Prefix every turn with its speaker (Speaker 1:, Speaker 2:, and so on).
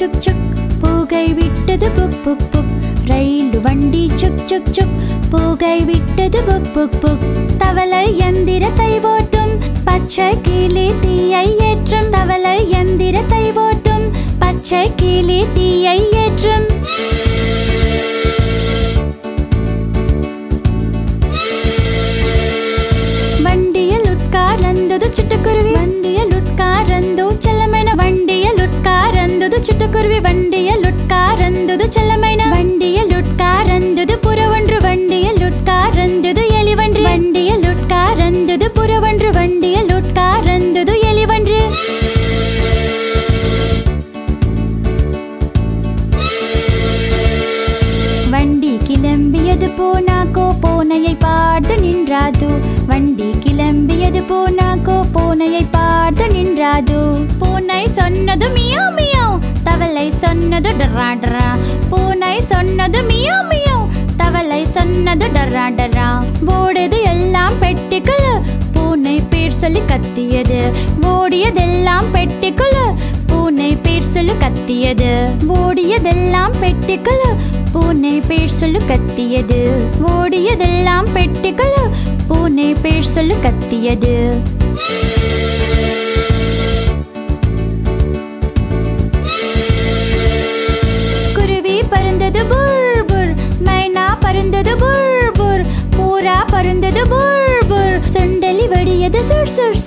Speaker 1: சுக் சுக் புகை விட்டது book book book ரயில் வண்டி சுக் சுக் சுக் புகை விட்டது புக் புக் புக் தவளை எந்திரத்தை ஓட்டும் பச்சை கிளி தீயை ஏற்றும் தவளை எந்திரத்தை ஓட்டும் பச்சை கிளி தீயை ஏற்றும் வண்டியில் உட்கார்ந்தது சிட்டுக்குருவி வண்டியில் உட்கார்ந்து செல்லமைன வண்டியில் உட்கார்ந்தது சிட்டுக்குருவி வண்டியில் உட்கார்ந்தது செல்லமைன வண்டியில் உட்கார்ந்தது புறவன்று வண்டியில் உட்கார்ந்தது எலிவன்று வண்டியில் உட்கார்ந்தது புறவன்று வண்டியில் உட்கார்ந்தது எலிவன்று வண்டி கிளம்பியது போனாக்கோ பூனையை பார்த்து நின்றாது வண்டி கிளம்பியது போனாக்கோ பூனையை பார்த்து நின்றாது பூனை சொன்னது மியோ மியோ தவளை சொன்னது டரா டரா பூனை சொன்னது மியோ மியோ தவளை சொன்னது டரா டரா ஓடுது எல்லாம் பெட்டிக்குள் பூனை பேர் சொல்லி கத்தியது ஓடியதெல்லாம் பெட்டிக்குள் பூனை பேர் சொல்லு கத்தியது ஓடியதெல்லாம் பெட்டிக்குள் பூனை பேர் சொல்லு கத்தியது ஓடியதெல்லாம் பெட்டிக்குள் பூனை பேர் சொல்லு கத்தியது குருவி பறந்தது புர் புர் மைனா பறந்தது புர் புர் பூரா பறந்தது புர் புர் சுண்டலி வெடியது சுர் சுர்